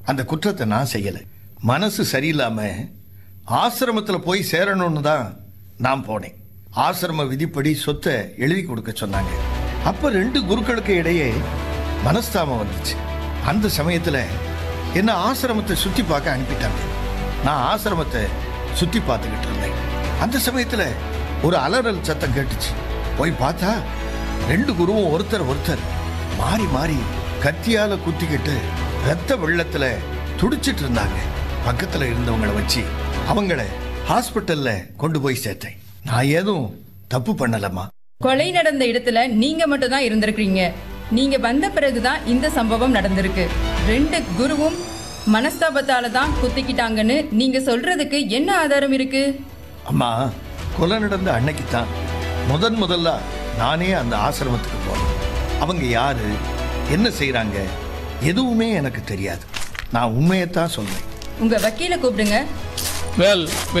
அந்த குற்றத்தை நான் செய்யலை மனசு சரியில்லாம ஆசிரமத்துல போய் சேரணும்னு தான் நான் போனேன் ஆசிரம விதிப்படி சொத்தை எழுதி கொடுக்க சொன்னாங்க அப்ப ரெண்டு குருக்களுக்கு இடையே மனஸ்தாபம் வந்துச்சு அந்த சமயத்துல என்ன ஆசிரமத்தை சுத்தி பார்க்க அனுப்பிட்டாங்க நான் ஆசிரமத்தை சுத்தி பார்த்துக்கிட்டு இருந்தேன் அந்த சமயத்துல ஒரு அலறல் சத்தம் கேட்டுச்சு போய் பார்த்தா ரெண்டு குருவும் ஒருத்தர் ஒருத்தர் மாறி மாறி கத்தியால குத்திக்கிட்டு ரத்த வெள்ளத்துல துடிச்சிட்டு இருந்தாங்க பக்கத்துல இருந்தவங்கள வச்சு அவங்கள ஹாஸ்பிட்டல்ல கொண்டு போய் சேர்த்தேன் நான் ஏதும் தப்பு பண்ணலம்மா கொலை நடந்த இடத்துல நீங்க மட்டும் தான் இருந்திருக்கீங்க நீங்க வந்த பிறகுதான் இந்த சம்பவம் நடந்திருக்கு ரெண்டு குருவும் மனஸ்தாபத்தால தான் குத்திக்கிட்டாங்கன்னு நீங்க சொல்றதுக்கு என்ன ஆதாரம் இருக்கு அம்மா கொலை நடந்த அன்னைக்கு தான் முதன் முதல்ல நானே அந்த ஆசிரமத்துக்கு போனேன் அவங்க யாரு என்ன செய்றாங்க எதுவுமே எனக்கு தெரியாது நான் உண்மையைத்தான் சொல்றேன் உங்க வக்கீல கூப்பிடுங்க Well,